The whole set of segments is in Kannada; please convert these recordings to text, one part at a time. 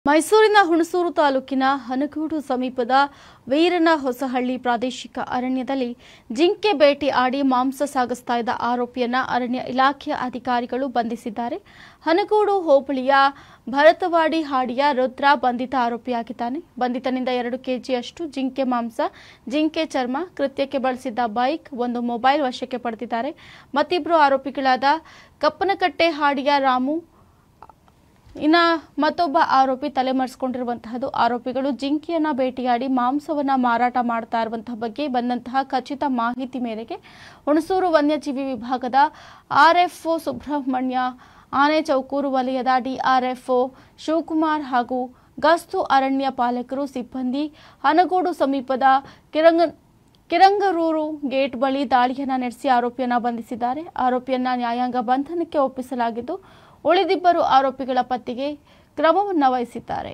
ಮೈಸೂರಿನ ಹುಣಸೂರು ತಾಲೂಕಿನ ಹನಗೂಡು ಸಮೀಪದ ವೀರನ ಹೊಸಹಳ್ಳಿ ಪ್ರಾದೇಶಿಕ ಅರಣ್ಯದಲ್ಲಿ ಜಿಂಕೆ ಬೇಟೆ ಆಡಿ ಮಾಂಸ ಸಾಗಿಸ್ತಾ ಇದ್ದ ಆರೋಪಿಯನ್ನ ಅರಣ್ಯ ಇಲಾಖೆಯ ಅಧಿಕಾರಿಗಳು ಬಂಧಿಸಿದ್ದಾರೆ ಹನಗೂಡು ಹೋಬಳಿಯ ಭರತವಾಡಿ ಹಾಡಿಯ ರುದ್ರ ಬಂಧಿತ ಆರೋಪಿಯಾಗಿದ್ದಾನೆ ಬಂಧಿತನಿಂದ ಎರಡು ಕೆಜಿಯಷ್ಟು ಜಿಂಕೆ ಮಾಂಸ ಜಿಂಕೆ ಚರ್ಮ ಕೃತ್ಯಕ್ಕೆ ಬಳಸಿದ್ದ ಬೈಕ್ ಒಂದು ಮೊಬೈಲ್ ವಶಕ್ಕೆ ಪಡೆದಿದ್ದಾರೆ ಮತ್ತಿಬ್ಬರು ಆರೋಪಿಗಳಾದ ಕಪ್ಪನಕಟ್ಟೆ ಹಾಡಿಯ ರಾಮು ಇನ್ನ ಮತ್ತೊಬ್ಬ ಆರೋಪಿ ತಲೆಮರೆಸಿಕೊಂಡಿರುವಂತಹದ್ದು ಆರೋಪಿಗಳು ಜಿಂಕೆಯನ್ನ ಬೇಟೆಯಾಡಿ ಮಾಂಸವನ್ನ ಮಾರಾಟ ಮಾಡ್ತಾ ಇರುವಂತಹ ಬಗ್ಗೆ ಬಂದಂತಹ ಖಚಿತ ಮಾಹಿತಿ ಮೇರೆಗೆ ಹುಣಸೂರು ವನ್ಯಜೀವಿ ವಿಭಾಗದ ಆರ್ಎಫ್ಒ ಸುಬ್ರಹ್ಮಣ್ಯ ಆನೆ ಚೌಕೂರು ವಲಯದ ಡಿಆರ್ಎಫ್ಒ ಶಿವಕುಮಾರ್ ಹಾಗೂ ಗಸ್ತು ಅರಣ್ಯ ಪಾಲಕರು ಸಿಬ್ಬಂದಿ ಹನಗೋಡು ಸಮೀಪದ ಕಿರಂಗ ಕಿರಂಗರೂರು ಗೇಟ್ ಬಳಿ ದಾಳಿಯನ್ನ ನಡೆಸಿ ಆರೋಪಿಯನ್ನ ಬಂಧಿಸಿದ್ದಾರೆ ಆರೋಪಿಯನ್ನ ನ್ಯಾಯಾಂಗ ಬಂಧನಕ್ಕೆ ಒಪ್ಪಿಸಲಾಗಿದ್ದು ಉಳಿದಿಬ್ಬರು ಆರೋಪಿಗಳ ಪತ್ತೆಗೆ ಕ್ರಮವನ್ನ ವಹಿಸಿದ್ದಾರೆ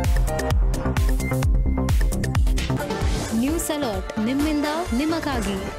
ನ್ಯೂಸ್ ಅಲರ್ಟ್ ನಿಮ್ಮಿಂದ ನಿಮಗಾಗಿ